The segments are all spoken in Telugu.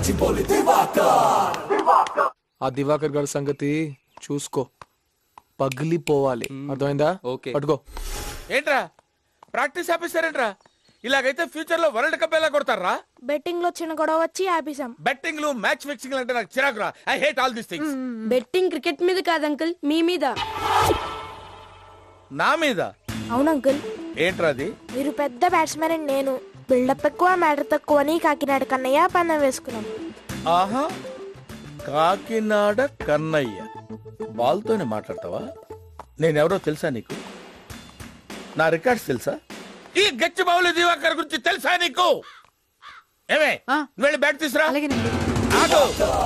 ఆ దివాకర్ గారి సంగతి చూసుకో పగిలిపోవాలి అర్థమైందా ఓకే. పట్టుకో ఏంట్రా ప్రాక్టీస్ ఆపేశారేంట్రా ఇలాగైతే ఫ్యూచర్ లో వరల్డ్ కప్ ఎలా కొడతారా బెట్టింగ్ లో చిన్న గొడవ వచ్చి ఆపేసాం బెట్టింగ్లు మ్యాచ్ ఫిక్సింగ్ అంటే నాకు చిరాకురా I hate all this things betting cricket మీద కాదు అంకుల్ మీ మీద నా మీద అవును అంకుల్ ఏంట్రా అది మీరు పెద్ద బ్యాట్స్మెన్ అని నేను బిల్డప్ ఎక్కువ మ్యాటర్ తక్కువ అని కాకినాడ కన్నయ్య పన్నం వేసుకున్నాం ఆహా కాకినాడ కన్నయ్య బాల్తోనే మాట్లాడతావా నేనెవరో తెలుసా నీకు నా రికార్డ్స్ తెలుసా ఈ గచ్చి బావులు దివాకర్ గురించి తెలుసా నీకు ఏమే ఆ. నువ్వు వెళ్ళి బ్యాట్ తీసురా అలాగేనండి ఆగు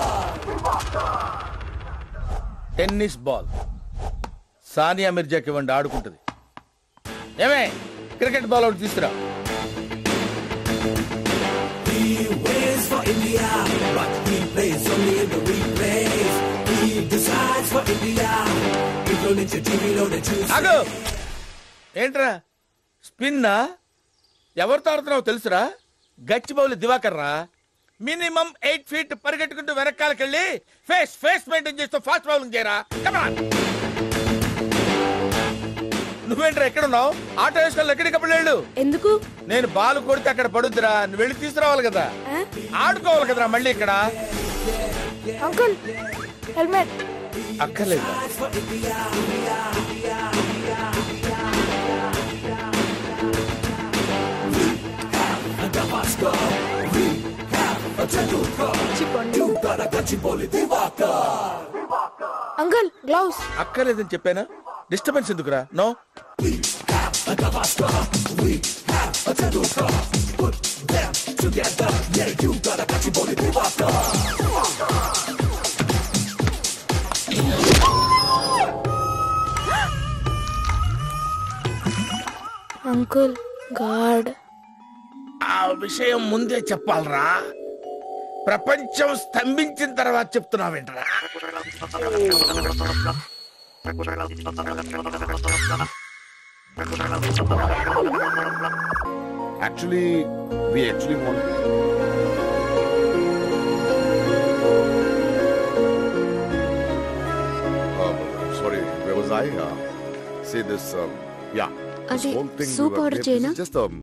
టెన్నిస్ బాల్ సానియా మిర్జాకి ఇవ్వండి ఆడుకుంటుంది ఏమే క్రికెట్ బాల్ ఒకటి తీసుకురా ఆగు ఏంట్రా స్పిన్నా ఎవరితో ఆడుతున్నావు తెలుసురా గచ్చిబౌలి దివాకర్ రా మినిమం ఎయిట్ ఫీట్ పరిగెట్టుకుంటూ వెనకాలకెళ్ళి ఫేస్ ఫేస్ మెయింటైన్ చేస్తూ ఫాస్ట్ బౌలింగ్ చేయరా Come on. నువ్వేంట్రా ఎక్కడున్నావు ఆటో వేసుకొని ఎక్కడికప్పుడు వెళ్ళు ఎందుకు నేను బాల్ కొడితే అక్కడ పడుద్దిరా నువ్వు వెళ్ళి తీసుకురావాలి కదా ఆ? ఆడుకోవాలి కదరా మళ్ళీ ఇక్కడ అంకుల్ హెల్మెట్ అక్కర్లేదు అంకుల్ గ్లౌస్ అక్కర్లేదని చెప్పానా డిస్టర్బెన్స్ ఎందుకురా నో అంకుల్ గాడ్ ఆ విషయం ముందే చెప్పాలరా ప్రపంచం స్తంభించిన తర్వాత చెప్తున్నావేంట్రా Actually, we actually want. Um, sorry, where was I? Uh, say this. Um, yeah. This అది whole thing. soup uh, order this చేయనా? is just um,